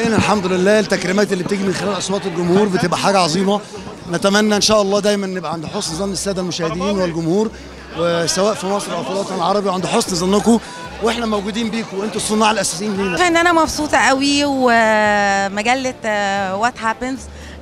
مبدئيا الحمد لله التكريمات اللي بتيجي من خلال اصوات الجمهور بتبقى حاجه عظيمه نتمنى ان شاء الله دايما نبقى عند حسن ظن الساده المشاهدين والجمهور وسواء في مصر او في الوطن العربي وعند حسن ظنكم واحنا موجودين بيكم وانتوا الصناع الاساسيين لينا ان انا مبسوطه قوي ومجله وات هابنز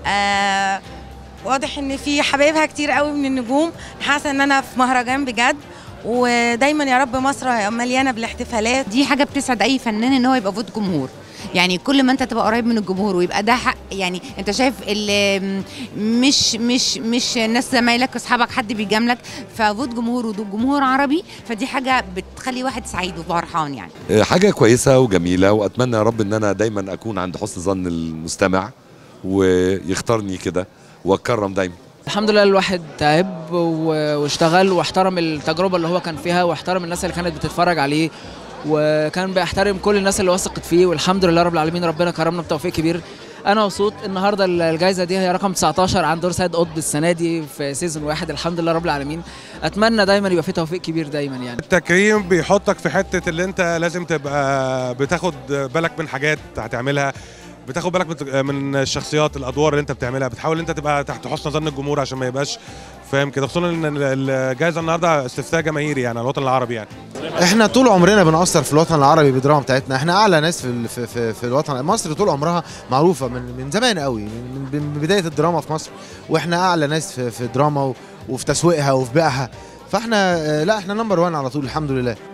واضح ان في حبايبها كتير قوي من النجوم حاسه ان انا في مهرجان بجد ودايما يا رب مصر مليانه بالاحتفالات دي حاجه بتسعد اي فنان ان هو يبقى فوت جمهور يعني كل ما انت تبقى قريب من الجمهور ويبقى ده حق يعني انت شايف اللي مش مش مش ناس زمايلك اصحابك حد بيجاملك ففوت جمهور وده جمهور عربي فدي حاجه بتخلي واحد سعيد وفرحان يعني حاجة كويسة وجميلة وأتمنى يا رب إن أنا دايما أكون عند حسن ظن المستمع ويختارني كده وأتكرم دايما الحمد لله الواحد تعب و- واشتغل واحترم التجربة اللي هو كان فيها واحترم الناس اللي كانت بتتفرج عليه وكان بيحترم كل الناس اللي وثقت فيه والحمد لله رب العالمين ربنا كرمنا بتوفيق كبير انا مبسوط النهارده الجائزه دي هي رقم 19 عن دور سيد قطب السنه دي في سيزون واحد الحمد لله رب العالمين اتمنى دايما يبقى في توفيق كبير دايما يعني التكريم بيحطك في حته اللي انت لازم تبقى بتاخد بالك من حاجات هتعملها بتاخد بالك بت- من الشخصيات الادوار اللي انت بتعملها بتحاول انت تبقى تحت حسن ظن الجمهور عشان ما يبقاش فاهم كده خصوصا ان ال- الجائزه النهارده استفتاء جماهيري يعني على الوطن العربي يعني احنا طول عمرنا بنأثر في الوطن العربي بالدراما بتاعتنا احنا اعلى ناس في ال- في في, في الوطن مصر طول عمرها معروفه من من زمان قوي من, من بدايه الدراما في مصر واحنا اعلى ناس في في الدراما و- وفي تسويقها وفي بيعها فاحنا آه، لا احنا نمبر 1 على طول الحمد لله